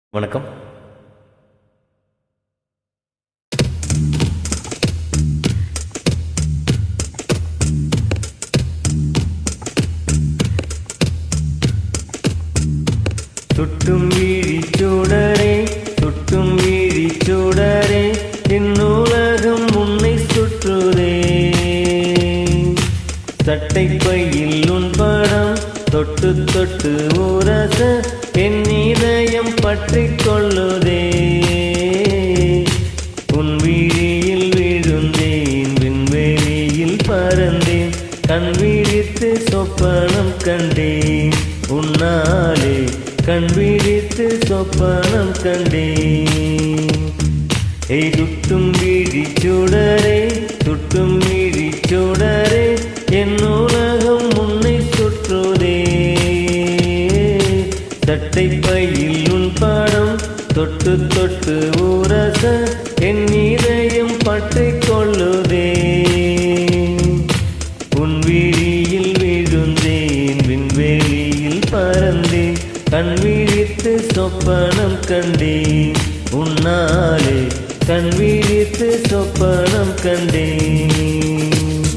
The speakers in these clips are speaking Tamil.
வணக்கம் சுட்டும் வீழிச்சூடரே சுட்டும் வீழிச்சூடரே இந்நூலகம் உன்னை சுற்றுதே சட்டை பையில் உன் படம் தொட்டு தொட்டு உரச என் இதயம் பற்றிக் கொள்ளுதே உன் விழியில் விழுந்தேன் விண்வெளியில் பறந்தேன் கண் விழித்து சொப்பனம் கண்டேன் உன்னாலே கண் விழித்து சொப்பனம் கண்டேன் ஏய் துட்டும் வீழி சுடரே துட்டும் வீழி சுடரே என் உலகம் உன்னை சுற்றுதே சட்டை பையில் உன் படம் தொட்டு தொட்டு உரச என் இதயம் பற்றிக் கொள்ளுதே உன் விழியில் விழுந்தேன் விண்வெளியில் பறந்தேன் கண் விழித்து சொப்பனம் கண்டேன் உன்னாலே கண் விழித்து சொப்பனம் கண்டேன்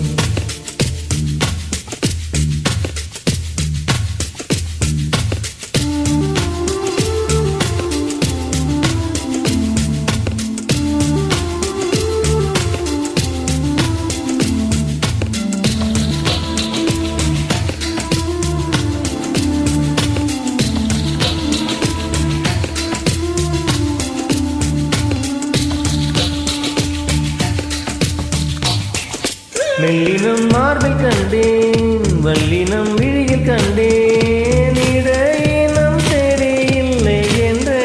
மெல்லினம் மார்பில் கண்டேன் வல்லினம் விழியில் கண்டேன் இடையினம் தெரியவில்லை என்றே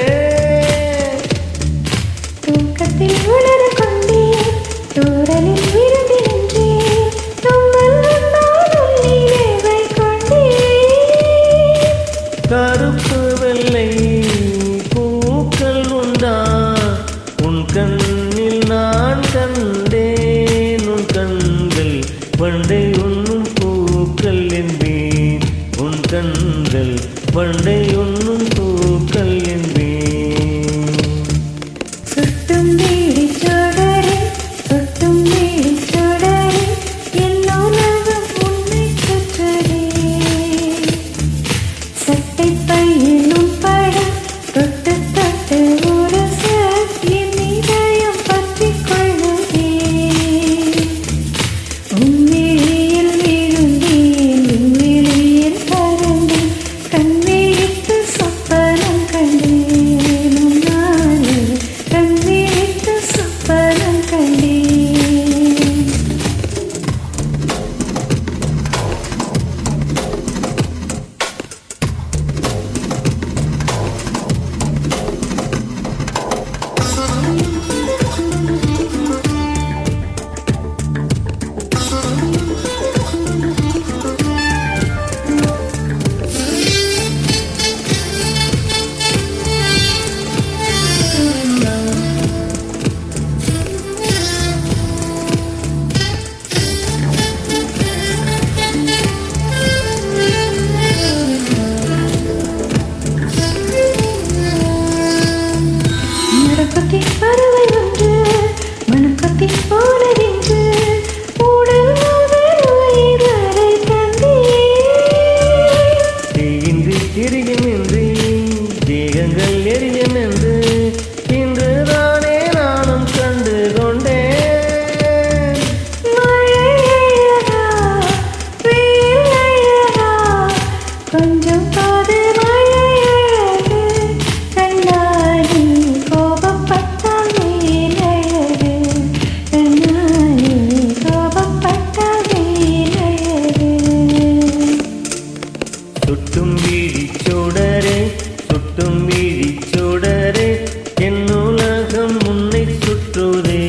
தூக்கத்தில் உணர கொண்டேன் தூரலில் விழுந்து நின்றேன் தும்மல் வந்தாலும் நினைவை கொண்டேன் கருப்பு வெள்ளை பூக்கள் உண்டா உன் கண்ணில் நான் கண்டேன் உன் கண்கள் பண்டை உண்ணும் பூக்கள் என்பேன் உன் கண்கள் பண்டை உண்ணும் பூக்கள் என்பேன் சுட்டும் வீடி சுடரே சுட்டும் வீடி சுடரே என் உலகம் உன்னை சுற்றுதே சட்டை பையிலும் படம் தொட்டு தொட்டு உரச என் இதயம் பற்றிக் கொள்ளுதே உன்விழியில் விழுந்தேன் விண்வெளியில் பறந்தேன் கண் விழித்து சொப்பனம் கண்டேன் உன்னாலே கண் விழித்து சொப்பனம் கண்டேன் மரப்பத்தி பறவை ஒன்று மணப்பத்தி போனதென்று உடல் முதல் உயிர் வரை தந்தேன் தீயின்றி திரியும் என்று தேகங்கள் எரியும் என்று இன்று தானே நானும் கண்டு கொண்டேன் மழை அழகா வெயில் அழகா கொஞ்சம் பாது மழை அழகு கண்ணாடி கோபப்பட்டால் மேல் அழகு கண்ணாடி கோபப்பட்டால் மேல் அழகு சுட்டும் வீழி சுடரே சுட்டும் வீழி சுடரே என் உலகம் உன்னை சுற்றுதே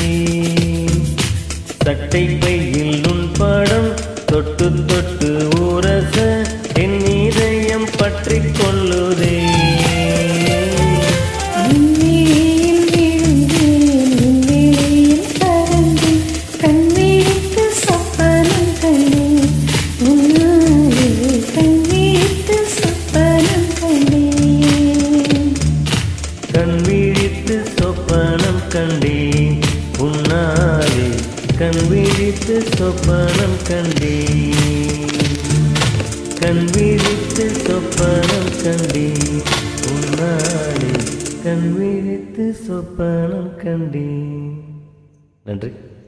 சட்டை பையில் உன் படம் தொட்டு தொட்டு உரச என் இதயம் பற்றிக் கொள்ளுதே விண்வெளியில் விழுந்தேன் விண்வெளியில் பறந்தேன் கண் விழித்து சொப்பனம் கண்டேன் உன்னாலே கண் விழித்து சொப்பனம் கண்டேன் கண் விழித்து சொப்பனம் கண்டேன் உன்னாலே கண் விழித்து சொப்பனம் கண்டேன் கண் விழித்து சொப்பனம் கண்டேன் உன்னாலே கண் விழித்து சொப்பனம் கண்டேன் நன்றி